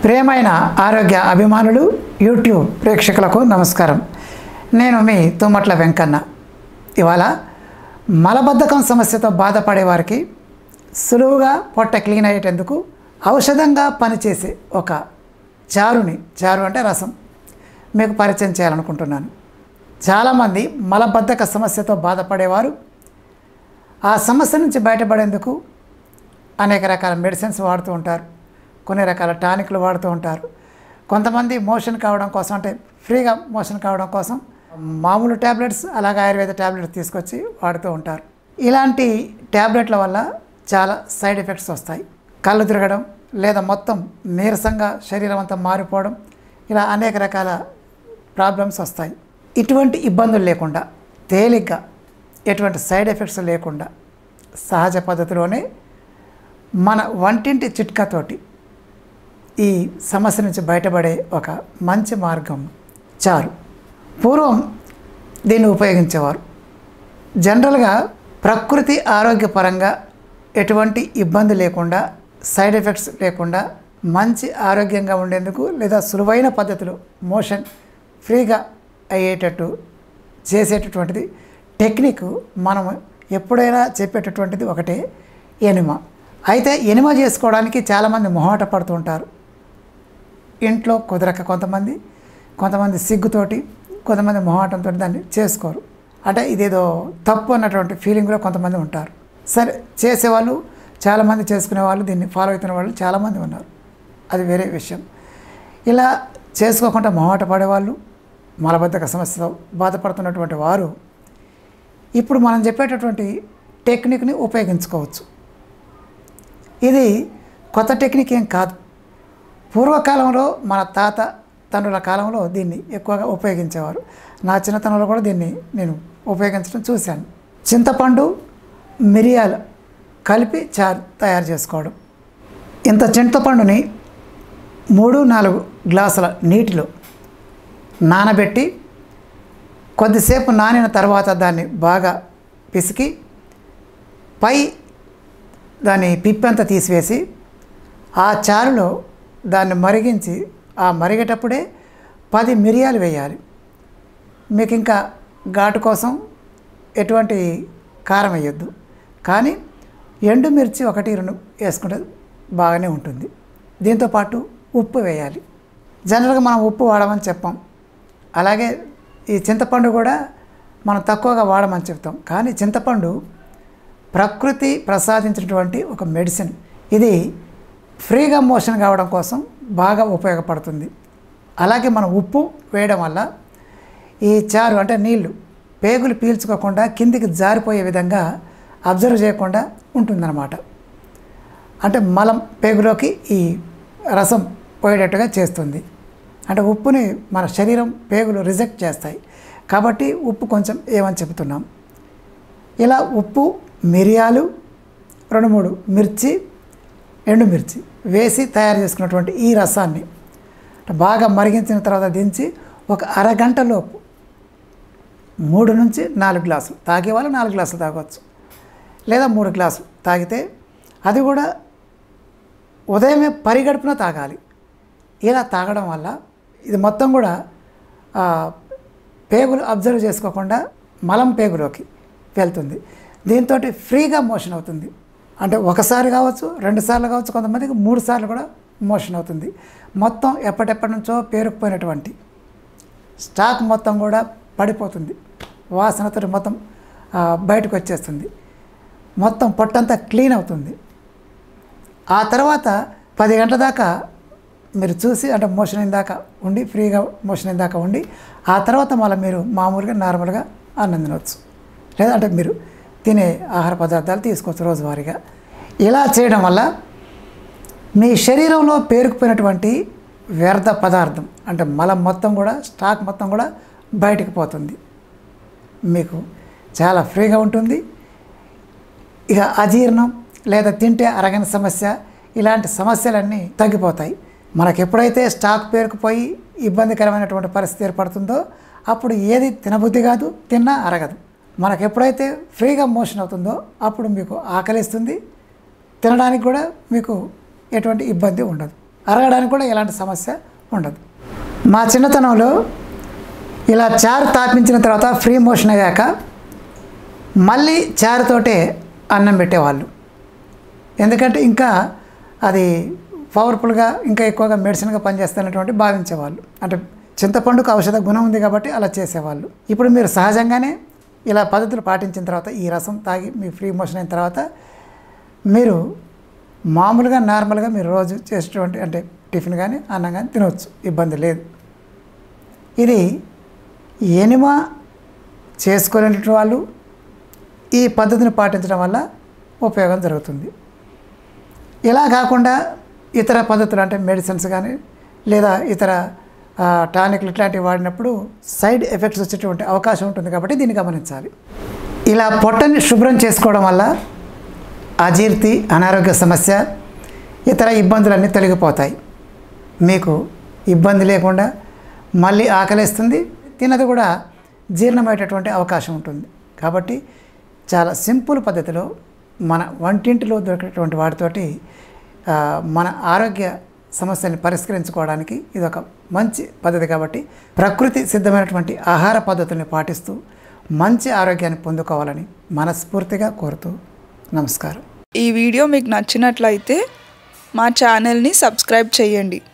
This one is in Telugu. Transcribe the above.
ప్రియమైన ఆరోగ్య అభిమానులు యూట్యూబ్ ప్రేక్షకులకు నమస్కారం నేను మీ తుమ్మట్ల వెంకన్న ఇవాళ మలబద్ధకం సమస్యతో బాధపడే వారికి సులువుగా పొట్ట క్లీన్ అయ్యేటందుకు ఔషధంగా పనిచేసే ఒక చారుని చారు అంటే రసం మీకు పరిచయం చేయాలనుకుంటున్నాను చాలామంది మలబద్ధక సమస్యతో బాధపడేవారు ఆ సమస్య నుంచి బయటపడేందుకు అనేక రకాల మెడిసిన్స్ వాడుతూ ఉంటారు కొన్ని రకాల టానిక్లు వాడుతూ ఉంటారు కొంతమంది మోషన్ కావడం కోసం అంటే ఫ్రీగా మోషన్ కావడం కోసం మామూలు ట్యాబ్లెట్స్ అలాగే ఆయుర్వేద ట్యాబ్లెట్స్ తీసుకొచ్చి వాడుతూ ఉంటారు ఇలాంటి ట్యాబ్లెట్ల వల్ల చాలా సైడ్ ఎఫెక్ట్స్ వస్తాయి కళ్ళు తిరగడం లేదా మొత్తం నీరసంగా శరీరం అంతా మారిపోవడం ఇలా అనేక రకాల ప్రాబ్లమ్స్ వస్తాయి ఇటువంటి ఇబ్బందులు లేకుండా తేలిగ్గా ఎటువంటి సైడ్ ఎఫెక్ట్స్ లేకుండా సహజ పద్ధతిలోనే మన వంటింటి చిట్కాతోటి ఈ సమస్య నుంచి బయటపడే ఒక మంచి మార్గం చారు పూర్వం దీన్ని ఉపయోగించేవారు జనరల్గా ప్రకృతి ఆరోగ్యపరంగా ఎటువంటి ఇబ్బంది లేకుండా సైడ్ ఎఫెక్ట్స్ లేకుండా మంచి ఆరోగ్యంగా ఉండేందుకు లేదా సులువైన పద్ధతిలో మోషన్ ఫ్రీగా అయ్యేటట్టు చేసేటటువంటిది టెక్నిక్ మనం ఎప్పుడైనా చెప్పేటటువంటిది ఒకటే ఎనిమ అయితే ఎనిమ చేసుకోవడానికి చాలామంది మొహాట పడుతూ ఉంటారు ఇంట్లో కుదరక కొంతమంది కొంతమంది సిగ్గుతోటి కొంతమంది మొహాటంతో దాన్ని చేసుకోరు అంటే ఇదేదో తప్పు అన్నటువంటి ఫీలింగ్లో కొంతమంది ఉంటారు సరే చేసేవాళ్ళు చాలామంది చేసుకునే వాళ్ళు దీన్ని ఫాలో అవుతున్న వాళ్ళు చాలామంది ఉన్నారు అది వేరే విషయం ఇలా చేసుకోకుండా మొహాట పడేవాళ్ళు మలబద్ధక సమస్యతో బాధపడుతున్నటువంటి వారు ఇప్పుడు మనం చెప్పేటటువంటి టెక్నిక్ని ఉపయోగించుకోవచ్చు ఇది కొత్త టెక్నిక్ ఏం కాదు పూర్వకాలంలో మన తాత తండ్రుల కాలంలో దీన్ని ఎక్కువగా ఉపయోగించేవారు నా చిన్నతనంలో కూడా దీన్ని నేను ఉపయోగించడం చూశాను చింతపండు మిరియాలు కలిపి చారు తయారు చేసుకోవడం ఇంత చింతపండుని మూడు నాలుగు గ్లాసుల నీటిలో నానబెట్టి కొద్దిసేపు నానిన తర్వాత దాన్ని బాగా పిసికి పై దాని పిప్పంతా తీసివేసి ఆ చారులో దాన్ని మరిగించి ఆ మరిగేటప్పుడే పది మిరియాలు వేయాలి మీకు ఇంకా ఘాటు కోసం ఎటువంటి కారం వేయొద్దు కానీ ఎండుమిర్చి ఒకటి రెండు వేసుకుంటే బాగానే ఉంటుంది దీంతోపాటు ఉప్పు వేయాలి జనరల్గా మనం ఉప్పు వాడమని చెప్పాం అలాగే ఈ చింతపండు కూడా మనం తక్కువగా వాడమని చెప్తాం కానీ చింతపండు ప్రకృతి ప్రసాదించినటువంటి ఒక మెడిసిన్ ఇది ఫ్రీగా మోషన్ కావడం కోసం బాగా ఉపయోగపడుతుంది అలాగే మనం ఉప్పు వేయడం వల్ల ఈ చారు అంటే నీళ్లు పేగులు పీల్చుకోకుండా కిందికి జారిపోయే విధంగా అబ్జర్వ్ చేయకుండా ఉంటుందన్నమాట అంటే మలం పేగులోకి ఈ రసం పోయేటట్టుగా చేస్తుంది అంటే ఉప్పుని మన శరీరం పేగులు రిజెక్ట్ చేస్తాయి కాబట్టి ఉప్పు కొంచెం ఏమని చెబుతున్నాం ఇలా ఉప్పు మిరియాలు రెండు మూడు మిర్చి ఎండుమిర్చి వేసి తయారు చేసుకున్నటువంటి ఈ రసాన్ని బాగా మరిగించిన తర్వాత దించి ఒక అరగంట లోపు మూడు నుంచి నాలుగు గ్లాసులు తాగే వాళ్ళు నాలుగు గ్లాసులు తాగవచ్చు లేదా మూడు గ్లాసులు తాగితే అది కూడా ఉదయమే పరిగడుపున తాగాలి ఇలా తాగడం వల్ల ఇది మొత్తం కూడా ఆ, పేగులు అబ్జర్వ్ చేసుకోకుండా మలం పేగులోకి వెళ్తుంది దీంతో ఫ్రీగా మోషన్ అవుతుంది అంటే ఒకసారి కావచ్చు రెండు సార్లు కావచ్చు కొంతమందికి మూడు సార్లు కూడా మోషన్ అవుతుంది మొత్తం ఎప్పటెప్పటి నుంచో పేరుకుపోయినటువంటి స్టాక్ మొత్తం కూడా పడిపోతుంది వాసనతో మొత్తం ఆ, బయటకు వచ్చేస్తుంది మొత్తం పొట్టంతా క్లీన్ అవుతుంది ఆ తర్వాత పది గంటల దాకా మీరు చూసి అంటే మోషన్ అయిన దాకా ఉండి ఫ్రీగా మోషన్ అయిన దాకా ఉండి ఆ తర్వాత మళ్ళీ మీరు మామూలుగా నార్మల్గా అన్నం తినవచ్చు లేదా అంటే మీరు తినే ఆహార పదార్థాలు తీసుకోవచ్చు రోజువారీగా ఇలా చేయడం వల్ల మీ శరీరంలో పేరుకుపోయినటువంటి వ్యర్థ పదార్థం అంటే మలం మొత్తం కూడా స్టాక్ మొత్తం కూడా బయటకు పోతుంది మీకు చాలా ఫ్రీగా ఉంటుంది ఇక అజీర్ణం లేదా తింటే అరగని సమస్య ఇలాంటి సమస్యలన్నీ తగ్గిపోతాయి మనకు ఎప్పుడైతే స్టాక్ పేరుకుపోయి ఇబ్బందికరమైనటువంటి పరిస్థితి ఏర్పడుతుందో అప్పుడు ఏది తినబుద్ధి కాదు తిన్నా అరగదు మనకు ఎప్పుడైతే ఫ్రీగా మోషన్ అవుతుందో అప్పుడు మీకు ఆకలిస్తుంది తినడానికి కూడా మీకు ఎటువంటి ఇబ్బంది ఉండదు అరగడానికి కూడా ఎలాంటి సమస్య ఉండదు మా చిన్నతనంలో ఇలా చారు తాపించిన తర్వాత ఫ్రీ మోషన్ అయ్యాక మళ్ళీ చారుతోటే అన్నం పెట్టేవాళ్ళు ఎందుకంటే ఇంకా అది పవర్ఫుల్గా ఇంకా ఎక్కువగా మెడిసిన్గా పనిచేస్తున్నటువంటి భావించేవాళ్ళు అంటే చింతపండుకు ఔషధ గుణం ఉంది కాబట్టి అలా చేసేవాళ్ళు ఇప్పుడు మీరు సహజంగానే ఇలా పద్ధతులు పాటించిన తర్వాత ఈ రసం తాగి మీ ఫ్రీ మోషన్ అయిన తర్వాత మీరు మామూలుగా నార్మల్గా మీరు రోజు చేసేటువంటి అంటే టిఫిన్ కానీ అన్నం కానీ తినవచ్చు ఇబ్బంది లేదు ఇది ఎనిమా చేసుకోలేనటువంటి వాళ్ళు ఈ పద్ధతిని పాటించడం వల్ల ఉపయోగం జరుగుతుంది ఇలా కాకుండా ఇతర పద్ధతులు అంటే మెడిసిన్స్ కానీ లేదా ఇతర ఆ, టానిక్లు ఇట్లాంటివి వాడినప్పుడు సైడ్ ఎఫెక్ట్స్ వచ్చేటువంటి అవకాశం ఉంటుంది కాబట్టి దీన్ని గమనించాలి ఇలా పొట్టని శుభ్రం చేసుకోవడం వల్ల అజీర్తి అనారోగ్య సమస్య ఇతర ఇబ్బందులన్నీ తొలగిపోతాయి మీకు ఇబ్బంది లేకుండా మళ్ళీ ఆకలేస్తుంది తినది కూడా జీర్ణమయ్యేటటువంటి అవకాశం ఉంటుంది కాబట్టి చాలా సింపుల్ పద్ధతిలో మన వంటింటిలో దొరికేటువంటి వాటితోటి ఆ, మన ఆరోగ్య సమస్యని పరిష్కరించుకోవడానికి ఇది ఒక మంచి పద్ధతి కాబట్టి ప్రకృతి సిద్ధమైనటువంటి ఆహార పద్ధతుల్ని పాటిస్తూ మంచి ఆరోగ్యాన్ని పొందుకోవాలని మనస్ఫూర్తిగా కోరుతూ నమస్కారం ఈ వీడియో మీకు నచ్చినట్లయితే మా ఛానల్ని సబ్స్క్రైబ్ చేయండి